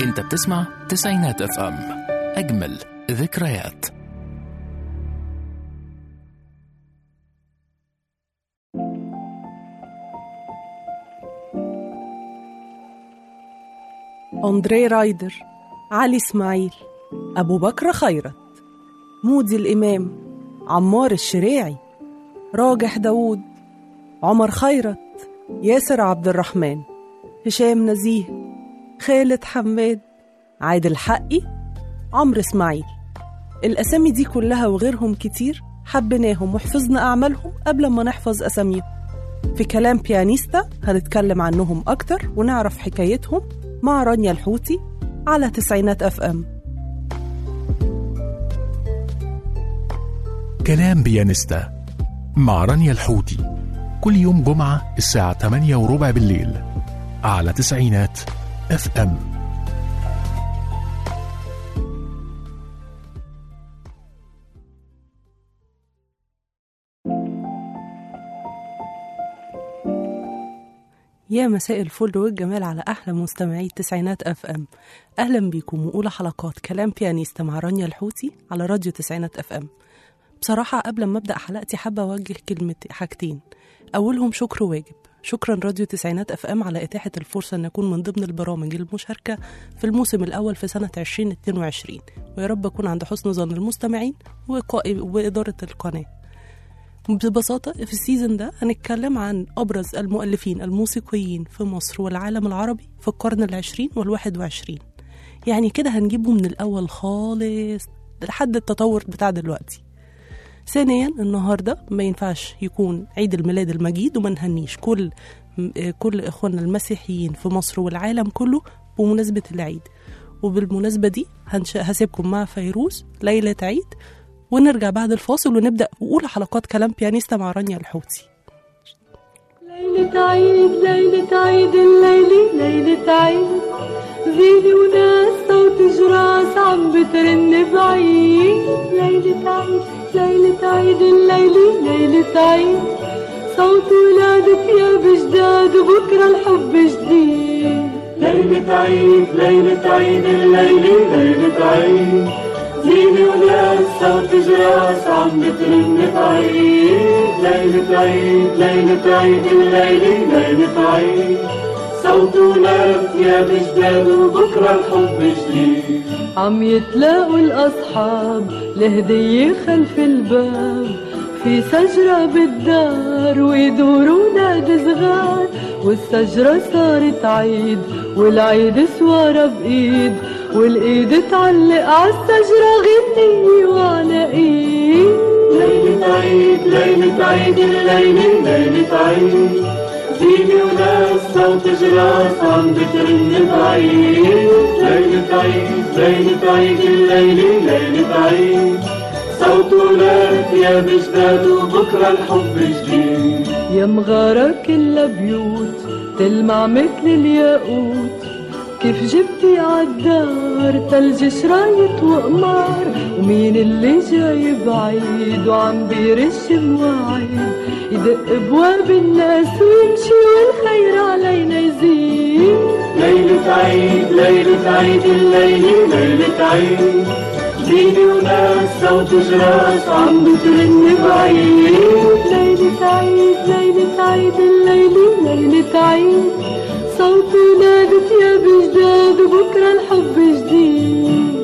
انت بتسمع تسعينات اف ام اجمل ذكريات أندري رايدر علي إسماعيل أبو بكر خيرت مودي الإمام عمار الشريعي راجح داوود عمر خيرت ياسر عبد الرحمن هشام نزيه خالد حماد عادل حقي عمرو إسماعيل الأسامي دي كلها وغيرهم كتير حبيناهم وحفظنا أعمالهم قبل ما نحفظ أساميهم في كلام بيانيستا هنتكلم عنهم أكتر ونعرف حكايتهم مع رانيا الحوتي على تسعينات أف أم كلام بيانستا مع رانيا الحوتي كل يوم جمعة الساعة 8 وربع بالليل على تسعينات اف ام يا مساء الفل والجمال على أحلى مستمعي التسعينات أف أم أهلا بيكم وأولى حلقات كلام بيانيستا مع رانيا الحوتي على راديو تسعينات أف أم بصراحة قبل ما أبدأ حلقتي حابة أوجه كلمة حاجتين أولهم شكر واجب شكرا راديو تسعينات أف أم على إتاحة الفرصة أن أكون من ضمن البرامج المشاركة في الموسم الأول في سنة 2022 ويا رب أكون عند حسن ظن المستمعين وقائ- وإدارة القناة ببساطة في السيزون ده هنتكلم عن أبرز المؤلفين الموسيقيين في مصر والعالم العربي في القرن العشرين والواحد وعشرين يعني كده هنجيبه من الأول خالص لحد التطور بتاع دلوقتي ثانيا النهاردة ما ينفعش يكون عيد الميلاد المجيد وما نهنيش كل م- كل إخواننا المسيحيين في مصر والعالم كله بمناسبة العيد وبالمناسبة دي هنش... هسيبكم مع فيروز ليلة عيد ونرجع بعد الفاصل ونبدأ أولى حلقات كلام بيانيستا مع رانيا الحوتي ليلة عيد ليلة عيد الليلة ليلة عيد زيني وناس صوت جراس عم بترن بعيد ليلة عيد ليلة عيد الليلة ليلة عيد صوت ولادك يا بجداد وبكرة الحب جديد ليلة عيد ليلة عيد الليلة ليلة عيد زيني وناس صوت جراس عم بترن بعيد ليلة عيد ليلة عيد الليلة ليلة عيد صوت ولاد يا بجداد وبكرة الحب جديد عم يتلاقوا الأصحاب لهدية خلف الباب في شجرة بالدار ويدوروا نادي صغار والشجرة صارت عيد والعيد سوارة بإيد والإيد تعلق عالشجرة غنية وعلى إيد ليلة عيد ليلة عيد الليلة ليلة عيد زيني وناس صوت جراس عم بترن بعيد ليلة عيد ليلة عيد الليلة ليلة عيد صوت ولاد يا بجداد وبكرة الحب جديد يا مغارة كلها بيوت تلمع مثل الياقوت كيف جبتي عالدار تلج شرايط وقمار ومين اللي جاي بعيد وعم بيرش مواعيد يدق بواب الناس ويمشي والخير علينا يزيد ليلة عيد ليلة عيد الليلة ليلة عيد زيني وناس صوت جراس عم بترن بعيد ليلة عيد ليلة عيد الليلة ليلة عيد صوت ولادك يا بجداد وبكرة الحب جديد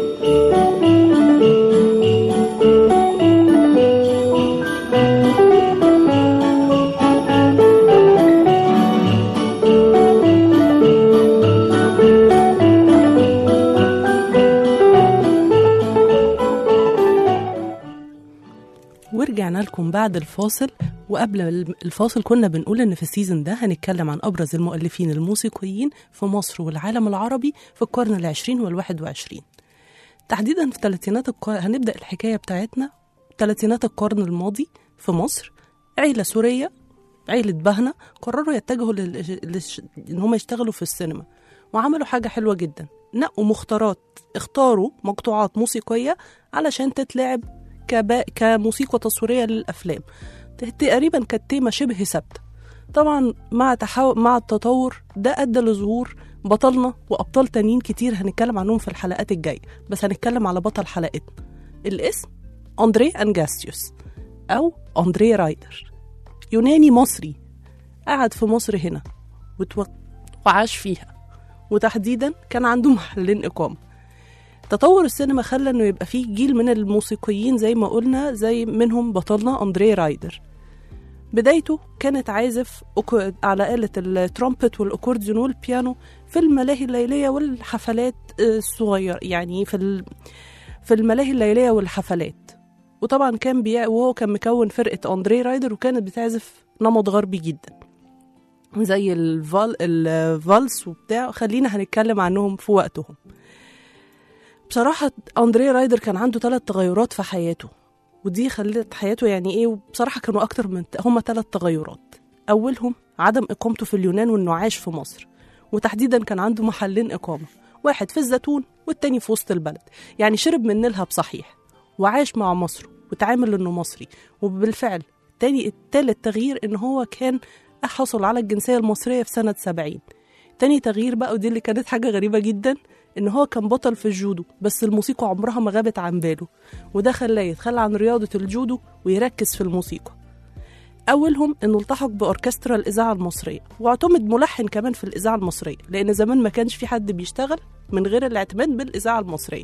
ورجعنا لكم بعد الفاصل وقبل الفاصل كنا بنقول ان في السيزون ده هنتكلم عن ابرز المؤلفين الموسيقيين في مصر والعالم العربي في القرن العشرين والواحد وعشرين تحديدا في ثلاثينات القرن هنبدا الحكايه بتاعتنا ثلاثينات القرن الماضي في مصر عيله سوريه عيله بهنه قرروا يتجهوا لل... للش... ان هم يشتغلوا في السينما وعملوا حاجه حلوه جدا نقوا مختارات اختاروا مقطوعات موسيقيه علشان تتلعب كبا... كموسيقى تصويريه للافلام تقريبا كانت تيمة شبه ثابته طبعا مع تحو... مع التطور ده ادى لظهور بطلنا وأبطال تانيين كتير هنتكلم عنهم في الحلقات الجاية بس هنتكلم على بطل حلقتنا الاسم أندري أنجاستيوس أو أندري رايدر يوناني مصري قعد في مصر هنا وتو... وعاش فيها وتحديدا كان عنده محلين إقامة تطور السينما خلى انه يبقى فيه جيل من الموسيقيين زي ما قلنا زي منهم بطلنا أندري رايدر بدايته كانت عازف أكو- على آلة الترومبت والأكورديون والبيانو في الملاهي الليلية والحفلات آه، الصغيرة يعني في ال- في الملاهي الليلية والحفلات وطبعا كان بيع وهو كان مكون فرقة أندري رايدر وكانت بتعزف نمط غربي جدا زي الفال الفالس وبتاع خلينا هنتكلم عنهم في وقتهم بصراحة أندري رايدر كان عنده ثلاث تغيرات في حياته ودي خلت حياته يعني ايه وبصراحة كانوا أكتر من هما ثلاث تغيرات أولهم عدم إقامته في اليونان وإنه عاش في مصر وتحديدا كان عنده محلين إقامة واحد في الزيتون والتاني في وسط البلد يعني شرب من نيلها بصحيح وعاش مع مصر وتعامل إنه مصري وبالفعل تاني التالت تغيير إن هو كان حصل على الجنسية المصرية في سنة سبعين تاني تغيير بقى ودي اللي كانت حاجة غريبة جدا إن هو كان بطل في الجودو بس الموسيقى عمرها ما غابت عن باله وده خلاه يتخلى عن رياضة الجودو ويركز في الموسيقى أولهم إنه التحق بأوركسترا الإذاعة المصرية واعتمد ملحن كمان في الإذاعة المصرية لأن زمان ما كانش في حد بيشتغل من غير الاعتماد بالإذاعة المصرية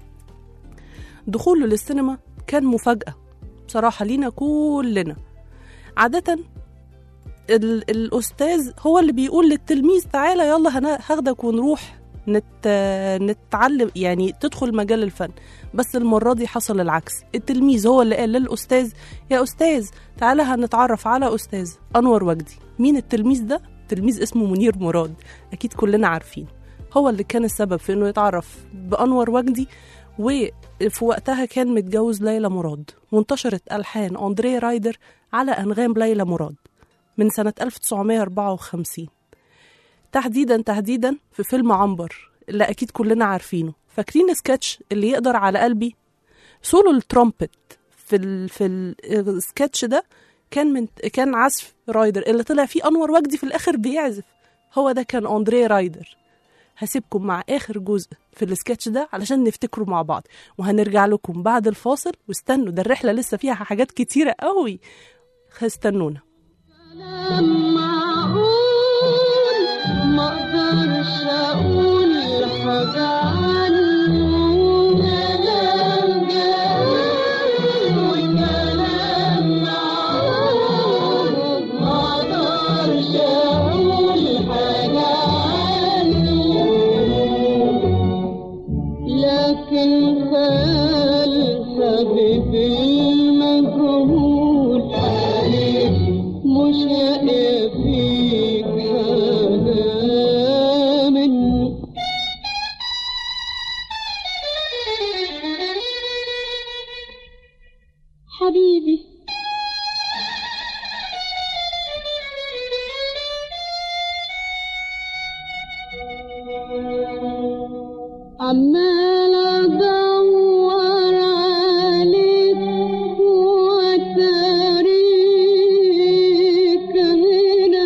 دخوله للسينما كان مفاجأة بصراحة لينا كلنا عادة ال- الأستاذ هو اللي بيقول للتلميذ تعالى يلا هنا هاخدك ونروح نت... نتعلم يعني تدخل مجال الفن بس المرة دي حصل العكس التلميذ هو اللي قال للأستاذ يا أستاذ تعالى هنتعرف على أستاذ أنور وجدي مين التلميذ ده؟ تلميذ اسمه منير مراد أكيد كلنا عارفين هو اللي كان السبب في إنه يتعرف بأنور وجدي وفي وقتها كان متجوز ليلى مراد وانتشرت ألحان أندري رايدر على أنغام ليلى مراد من سنة 1954 تحديدا تحديدا في فيلم عنبر اللي أكيد كلنا عارفينه فاكرين سكتش اللي يقدر على قلبي سولو الترومبت في ال... في السكتش ده كان من كان عزف رايدر اللي طلع فيه انور وجدي في الاخر بيعزف هو ده كان اندري رايدر هسيبكم مع اخر جزء في السكتش ده علشان نفتكره مع بعض وهنرجع لكم بعد الفاصل واستنوا ده الرحله لسه فيها حاجات كتيره قوي استنونا كلام معقول ما اقدرش اقول حاجة عنه كلام جميل وكلام معقول ما اقدرش اقول حاجة عنه لكن خال حبيبي المجهول مش لاقي فيك حاجة منه حبيبي عمال ادور عليك واتاريك هنا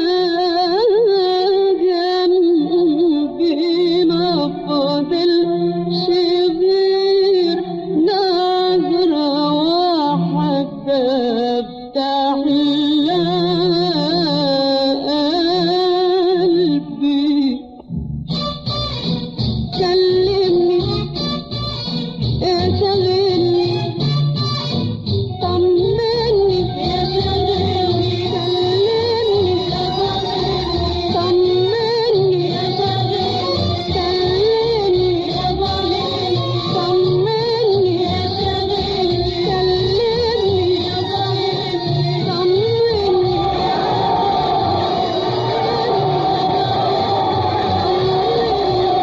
جنبي ما فاضلش غير نظرة واحدة افتح قلبي كلمني شغلني طمني كلمني طمني كلمني طمني كلمني طمني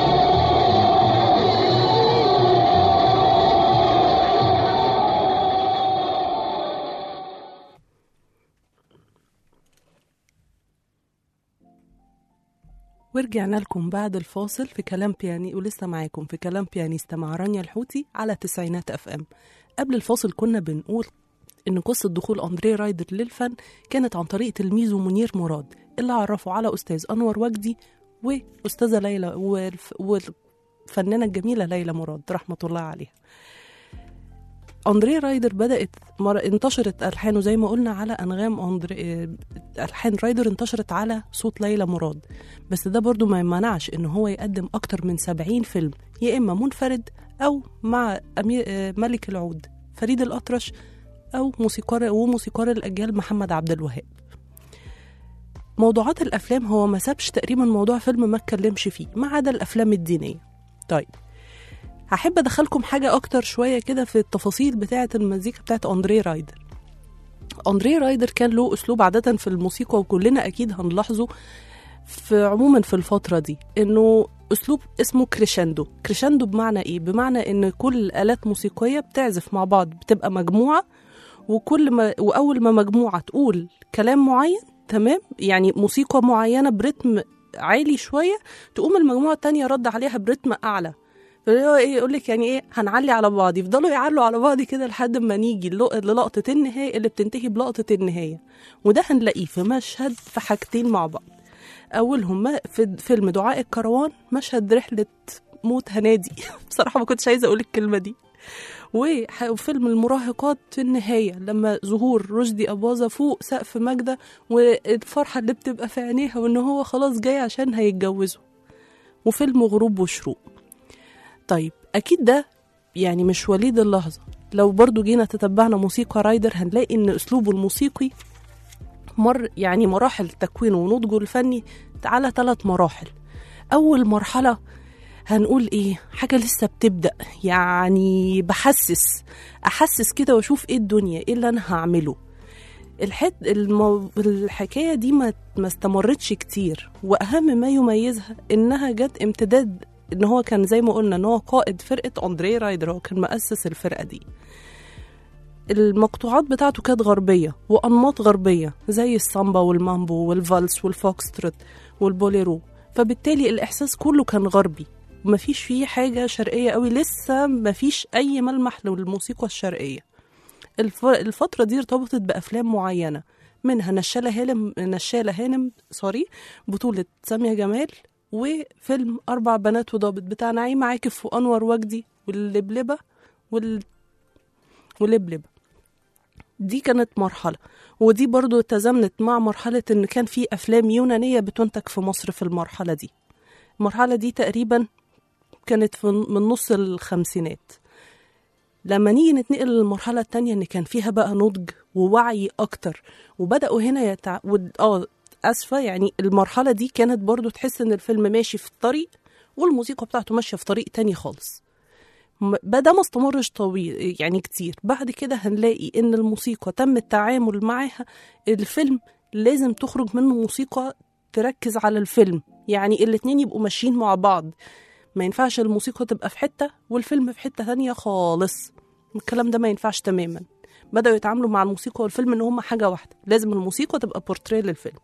ورجعنا لكم بعد الفاصل في كلام بياني ولسه معاكم في كلام بيانيستا مع رانيا الحوتي على تسعينات اف ام قبل الفاصل كنا بنقول ان قصة دخول اندري رايدر للفن كانت عن طريق تلميذه منير مراد اللي عرفه على استاذ انور وجدي واستاذه ليلى والف- والفنانه الجميله ليلى مراد رحمه الله عليها أندريه رايدر بدأت مر... انتشرت ألحانه زي ما قلنا على أنغام أندري... ألحان رايدر انتشرت على صوت ليلى مراد بس ده برضو ما يمنعش إن هو يقدم أكتر من 70 فيلم يا إما منفرد أو مع أمير... آه، ملك العود فريد الأطرش أو موسيقار وموسيقار الأجيال محمد عبد الوهاب موضوعات الأفلام هو ما سابش تقريبا موضوع فيلم ما اتكلمش فيه ما عدا الأفلام الدينية طيب هحب ادخلكم حاجه اكتر شويه كده في التفاصيل بتاعه المزيكا بتاعه اندريه رايدر اندريه رايدر كان له اسلوب عاده في الموسيقى وكلنا اكيد هنلاحظه في عموما في الفتره دي انه اسلوب اسمه كريشاندو كريشاندو بمعنى ايه بمعنى ان كل الات موسيقيه بتعزف مع بعض بتبقى مجموعه وكل ما واول ما مجموعه تقول كلام معين تمام يعني موسيقى معينه برتم عالي شويه تقوم المجموعه التانية رد عليها برتم اعلى فاللي هو ايه يقول لك يعني ايه هنعلي على بعض يفضلوا يعلوا على بعض كده لحد ما نيجي اللق- للقطه النهايه اللي بتنتهي بلقطه النهايه وده هنلاقيه في مشهد في حاجتين مع بعض اولهم ما- في فيلم دعاء الكروان مشهد رحله موت هنادي بصراحه ما كنتش عايزه اقول الكلمه دي وح- وفيلم المراهقات في النهاية لما ظهور رشدي أباظة فوق سقف ماجدة والفرحة اللي بتبقى في عينيها وإن هو خلاص جاي عشان هيتجوزوا وفيلم غروب وشروق طيب أكيد ده يعني مش وليد اللحظة لو برضو جينا تتبعنا موسيقى رايدر هنلاقي إن أسلوبه الموسيقي مر يعني مراحل تكوينه ونضجه الفني على ثلاث مراحل أول مرحلة هنقول ايه حاجة لسه بتبدأ يعني بحسس أحسس كده وأشوف ايه الدنيا ايه اللي أنا هعمله الحت المو... الحكاية دي ما... ما استمرتش كتير وأهم ما يميزها إنها جت امتداد إن هو كان زي ما قلنا إن هو قائد فرقة أندريه رايدر هو كان مؤسس الفرقة دي المقطوعات بتاعته كانت غربية وأنماط غربية زي السامبا والمامبو والفالس والفوكستروت والبوليرو فبالتالي الإحساس كله كان غربي مفيش فيه حاجة شرقية قوي لسه مفيش أي ملمح للموسيقى الشرقية الف... الفترة دي ارتبطت بأفلام معينة منها نشالة هانم نشالة هانم سوري بطولة سامية جمال وفيلم أربع بنات وضابط بتاع نعيم عاكف وأنور وجدي واللبلبة وال... ولبلبة دي كانت مرحلة ودي برضو تزامنت مع مرحلة إن كان في أفلام يونانية بتنتج في مصر في المرحلة دي المرحلة دي تقريبا كانت في من نص الخمسينات لما نيجي نتنقل للمرحلة التانية إن كان فيها بقى نضج ووعي أكتر وبدأوا هنا يتع... ود- اه أسفة يعني المرحلة دي كانت برضو تحس إن الفيلم ماشي في طريق والموسيقى بتاعته ماشية في طريق تاني خالص م- ده ما استمرش طويل يعني كتير بعد كده هنلاقي إن الموسيقى تم التعامل معاها الفيلم لازم تخرج منه موسيقى تركز على الفيلم يعني الاتنين يبقوا ماشيين مع بعض ما ينفعش الموسيقى تبقى في حتة والفيلم في حتة تانية خالص الكلام ده ما ينفعش تماما بدأوا يتعاملوا مع الموسيقى والفيلم ان هما حاجة واحدة لازم الموسيقى تبقى بورتريه للفيلم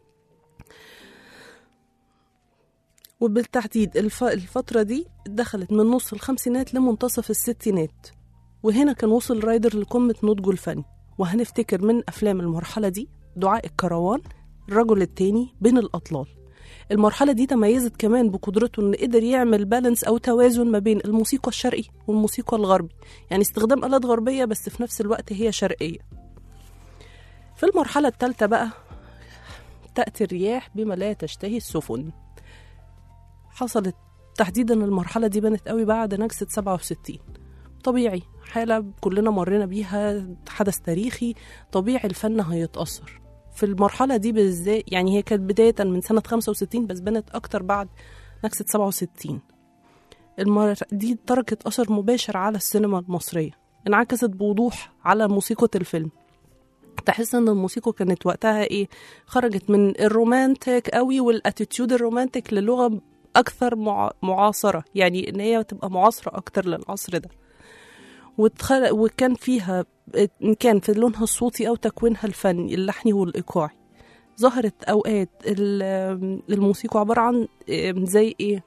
وبالتحديد الف... الفترة دي دخلت من نص الخمسينات لمنتصف الستينات وهنا كان وصل رايدر لقمة نضجه الفني وهنفتكر من أفلام المرحلة دي دعاء الكروان الرجل التاني بين الأطلال المرحلة دي تميزت كمان بقدرته إن قدر يعمل بالانس أو توازن ما بين الموسيقى الشرقي والموسيقى الغربي يعني استخدام آلات غربية بس في نفس الوقت هي شرقية في المرحلة الثالثة بقى تأتي الرياح بما لا تشتهي السفن حصلت تحديدا المرحلة دي بانت قوي بعد نكسة 67 طبيعي حالة كلنا مرينا بيها حدث تاريخي طبيعي الفن هيتأثر في المرحلة دي بالذات يعني هي كانت بداية من سنة 65 بس بانت أكتر بعد نكسة 67 المر... دي تركت أثر مباشر على السينما المصرية انعكست بوضوح على موسيقى الفيلم تحس ان الموسيقى كانت وقتها ايه خرجت من الرومانتك قوي والاتيتيود الرومانتك للغه اكثر مع... معاصره يعني ان هي تبقى معاصره اكتر للعصر ده وتخل... وكان فيها ان كان في لونها الصوتي او تكوينها الفني اللحني والايقاعي ظهرت اوقات ال- الموسيقى عباره عن زي ايه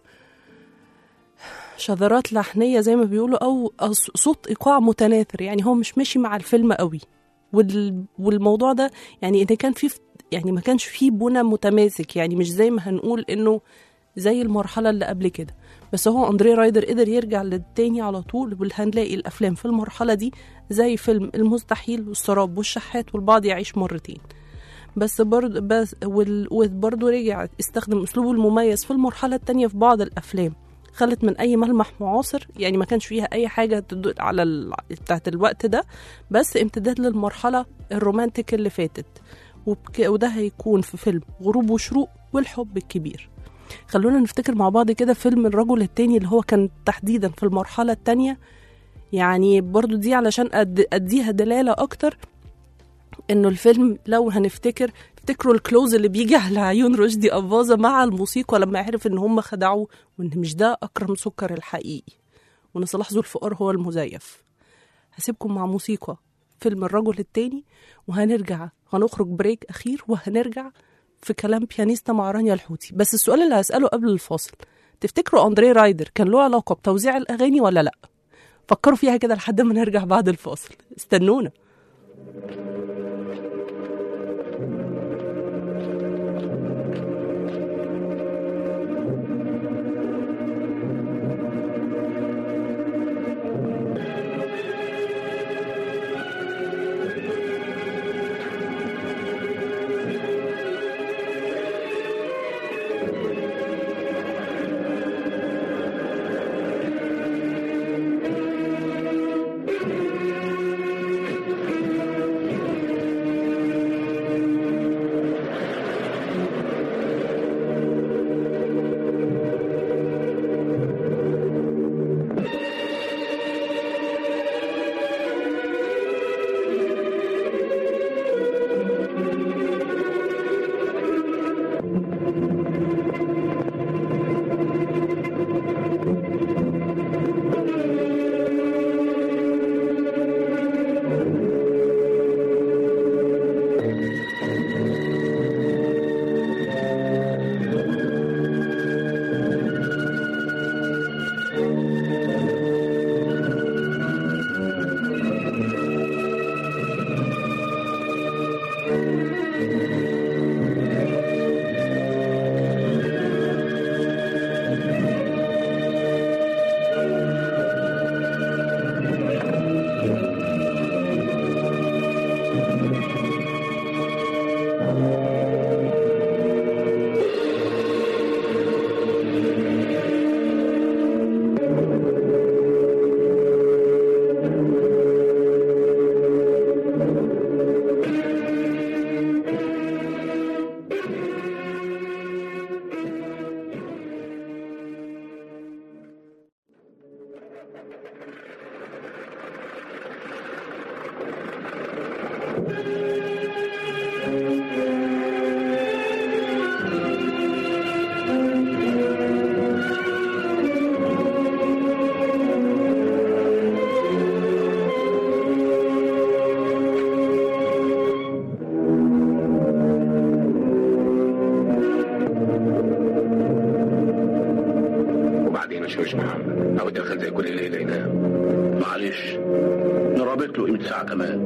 شذرات لحنيه زي ما بيقولوا او أص- صوت ايقاع متناثر يعني هو مش ماشي مع الفيلم قوي وال... والموضوع ده يعني ان كان فيه يعني ما كانش فيه بنى متماسك يعني مش زي ما هنقول انه زي المرحلة اللي قبل كده بس هو أندري رايدر قدر يرجع للتاني على طول وهنلاقي الأفلام في المرحلة دي زي فيلم المستحيل والسراب والشحات والبعض يعيش مرتين بس برضه بس وال- وبرضه رجع استخدم اسلوبه المميز في المرحله الثانيه في بعض الافلام خلت من اي ملمح معاصر يعني ما كانش فيها اي حاجه تدل على ال... بتاعت الوقت ده بس امتداد للمرحله الرومانتيك اللي فاتت وبك... وده هيكون في فيلم غروب وشروق والحب الكبير خلونا نفتكر مع بعض كده فيلم الرجل التاني اللي هو كان تحديدا في المرحله الثانيه يعني برضو دي علشان أد... اديها دلاله اكتر انه الفيلم لو هنفتكر افتكروا الكلوز اللي بيجي على عيون رشدي أباظة مع الموسيقى لما عرف ان هم خدعوه وان مش ده اكرم سكر الحقيقي وان صلاح ذو الفقار هو المزيف هسيبكم مع موسيقى فيلم الرجل التاني وهنرجع هنخرج بريك اخير وهنرجع في كلام بيانيستا مع رانيا الحوتي بس السؤال اللي هسأله قبل الفاصل تفتكروا أندري رايدر كان له علاقة بتوزيع الأغاني ولا لأ؟ فكروا فيها كده لحد ما نرجع بعد الفاصل استنونا وبعدين مش مش محمد او دخل زي كل ليله ينام معلش نرابط له قيمة ساعة كمان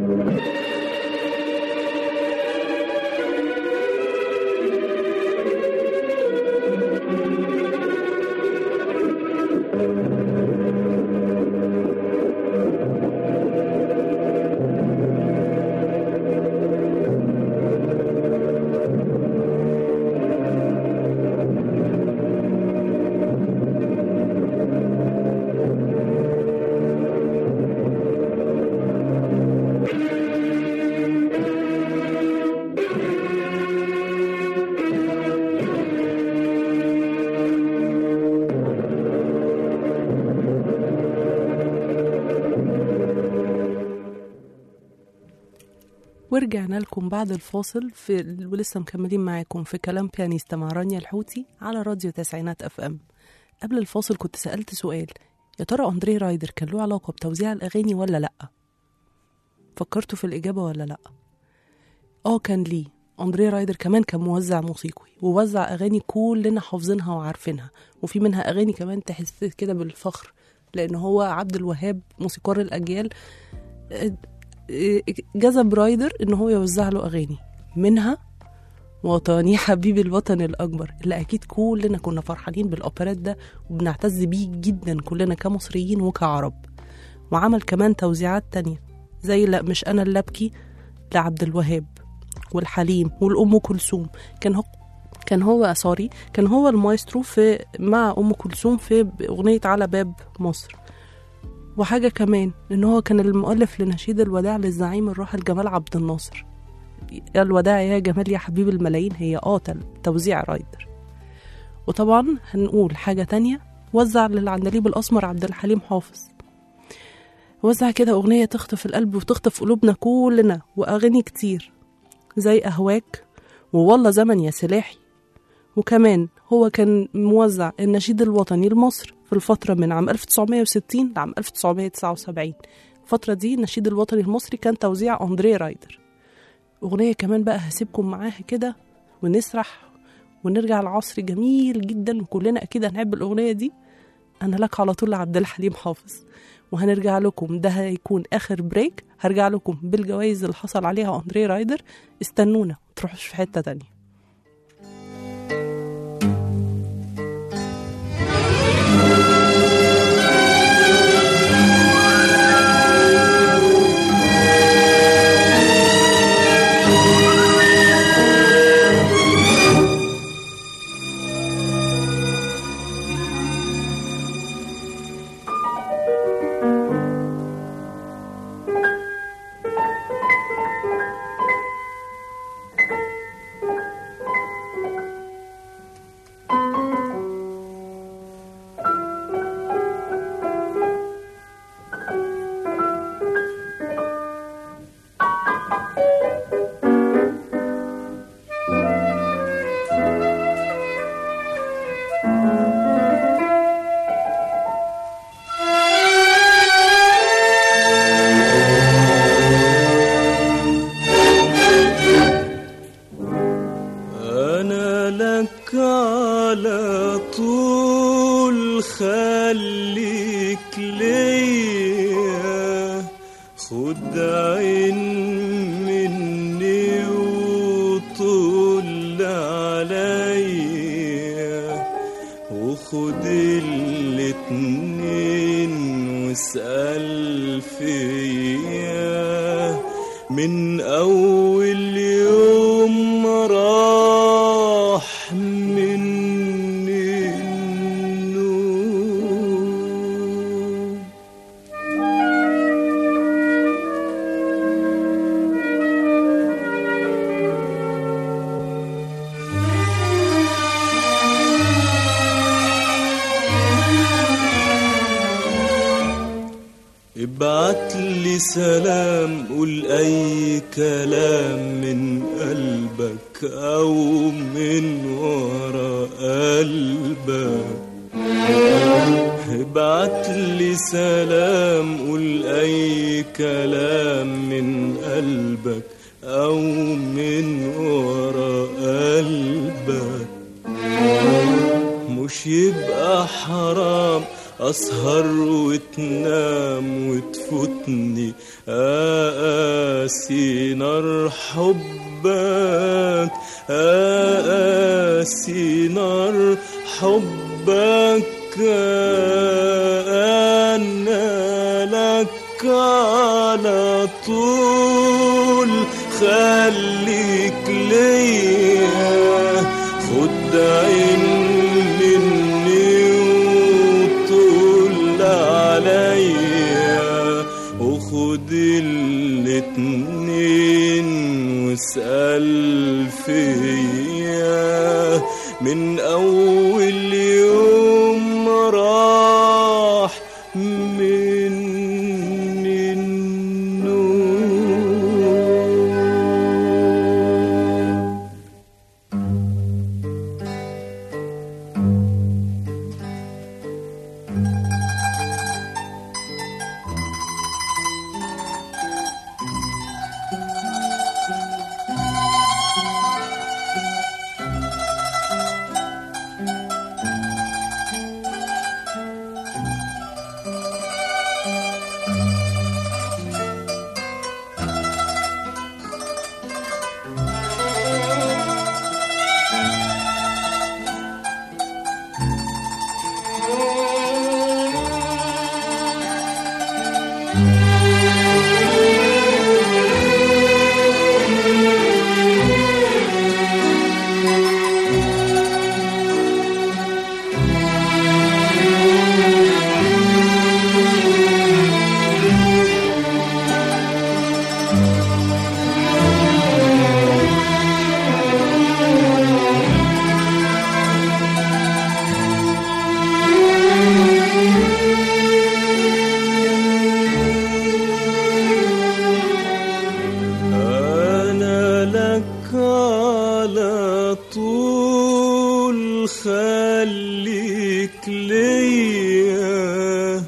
ورجعنا لكم بعد الفاصل في ولسه مكملين معاكم في كلام بيانيستا مع رانيا الحوتي على راديو تسعينات اف ام قبل الفاصل كنت سألت سؤال يا ترى أندري رايدر كان له علاقة بتوزيع الأغاني ولا لأ؟ فكرتوا في الإجابة ولا لأ؟ اه كان ليه أندري رايدر كمان كان موزع موسيقي ووزع أغاني كلنا حافظينها وعارفينها وفي منها أغاني كمان تحس كده بالفخر لأن هو عبد الوهاب موسيقار الأجيال آه، آه، جذب رايدر إن هو يوزع له أغاني منها وطني حبيبي الوطن الأكبر اللي أكيد كلنا كنا فرحانين بالأوبرات ده وبنعتز بيه جدا كلنا كمصريين وكعرب وعمل كمان توزيعات تانية زي لا مش أنا اللي أبكي لعبد الوهاب والحليم والأم كلثوم كان هو كان هو سوري كان هو المايسترو في مع أم كلثوم في أغنية على باب مصر وحاجة كمان إن هو كان المؤلف لنشيد الوداع للزعيم الراحل جمال عبد الناصر يا الوداع يا جمال يا حبيب الملايين هي قاتل توزيع رايدر وطبعا هنقول حاجة تانية وزع للعندليب الأسمر عبد الحليم حافظ وزع كده أغنية تخطف القلب وتخطف قلوبنا كلنا وأغاني كتير زي أهواك ووالله زمن يا سلاحي وكمان هو كان موزع النشيد الوطني لمصر في الفترة من عام 1960 لعام 1979 الفترة دي النشيد الوطني المصري كان توزيع أندريه رايدر أغنية كمان بقى هسيبكم معاها كده ونسرح ونرجع لعصر جميل جدا وكلنا أكيد هنحب الأغنية دي أنا لك على طول لعبد الحليم حافظ وهنرجع لكم ده هيكون آخر بريك هرجع لكم بالجوائز اللي حصل عليها أندريه رايدر استنونا متروحوش في حتة تانية أنا لك على طول خليك ليا خد عين مني وطول عليا وخد الاتنين واسأل فيا من أول يوم راح مني النوم ابعت لي سلام قول اي كلام من قلبك او من ورا قلبك ابعت لي سلام قول اي كلام من قلبك او من ورا قلبك مش يبقى حرام أسهر وتنام وتفوتني أقاسي نار حبك أقاسي نار حبك أنا لك على طول خليك ليا خد عين مني وطول عليا وخد الاتنين واسأل فيا من أول يوم راح مني النوم خليك ليا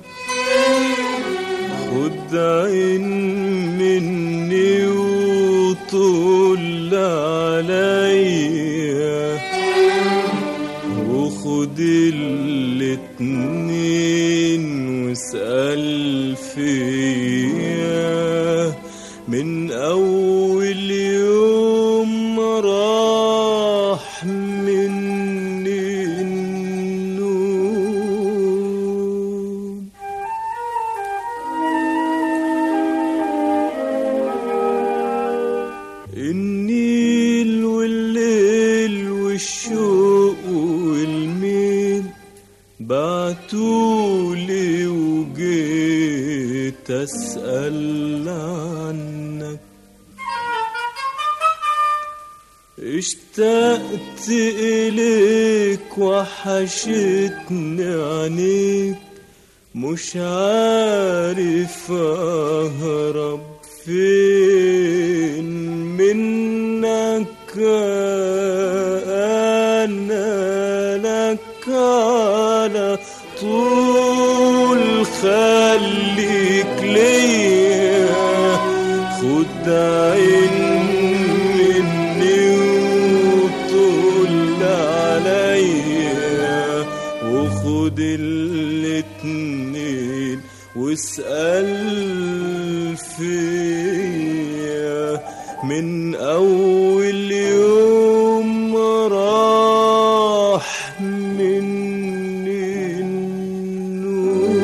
خد عين مني وطول عليا وخد الاتنين واسأل فيا من أول يوم ما راح مني النوم النيل والليل والشوق والميل بعتولي وجيت أسأل عنك اشتقت إليك وحشتني عينيك مش عارف أهرب فين منك أنا لك على طول خليك ليا خد عين مني وطول عليا وخد الاتنين واسأل فيا من أول يوم ما راح مني النور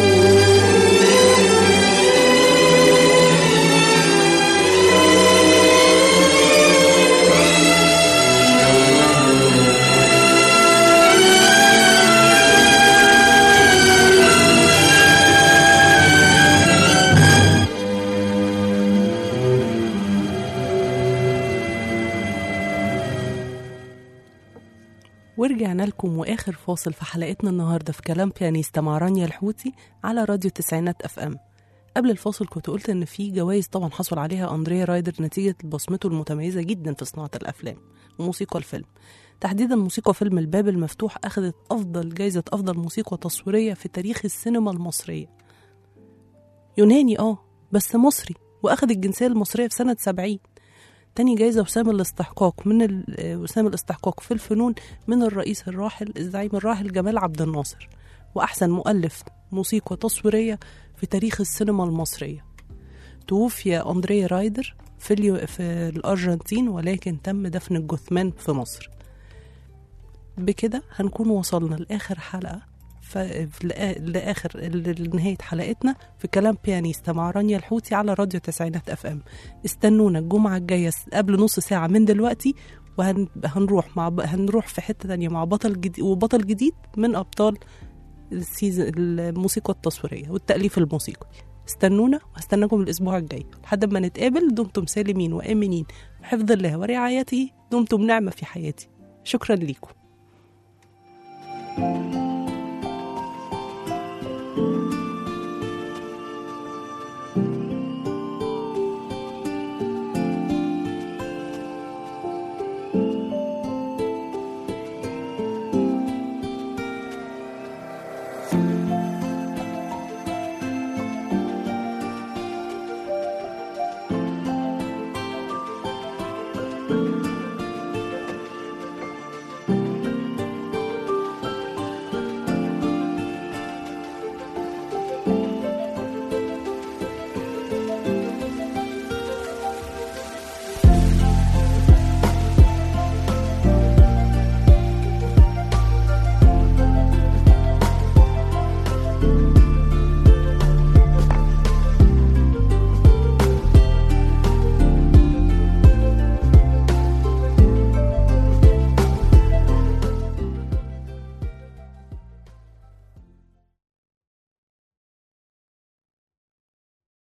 ورجعنا لكم واخر فاصل في حلقتنا النهارده في كلام بيانيستا مع رانيا الحوتي على راديو تسعينات اف ام قبل الفاصل كنت قلت ان في جوائز طبعا حصل عليها اندريا رايدر نتيجه بصمته المتميزه جدا في صناعه الافلام وموسيقى الفيلم تحديدا موسيقى فيلم الباب المفتوح اخذت افضل جائزه افضل موسيقى تصويريه في تاريخ السينما المصريه يوناني اه بس مصري واخد الجنسيه المصريه في سنه 70 تاني جايزة وسام الاستحقاق من ال- آه، وسام الاستحقاق في الفنون من الرئيس الراحل الزعيم الراحل جمال عبد الناصر وأحسن مؤلف موسيقى تصويرية في تاريخ السينما المصرية توفي أندريا رايدر في, اليو في الأرجنتين ولكن تم دفن الجثمان في مصر بكده هنكون وصلنا لآخر حلقة ف... لآ- لآخر لنهاية حلقتنا في كلام بيانيستا مع رانيا الحوتي على راديو تسعينات اف ام استنونا الجمعة الجاية س- قبل نص ساعة من دلوقتي وهنروح مع ب... هنروح في حتة تانية مع بطل جديد وبطل جديد من أبطال السيزن الموسيقى التصويرية والتأليف الموسيقي استنونا وهستناكم الأسبوع الجاي لحد ما نتقابل دمتم سالمين وآمنين بحفظ الله ورعايته دمتم نعمة في حياتي شكرا ليكم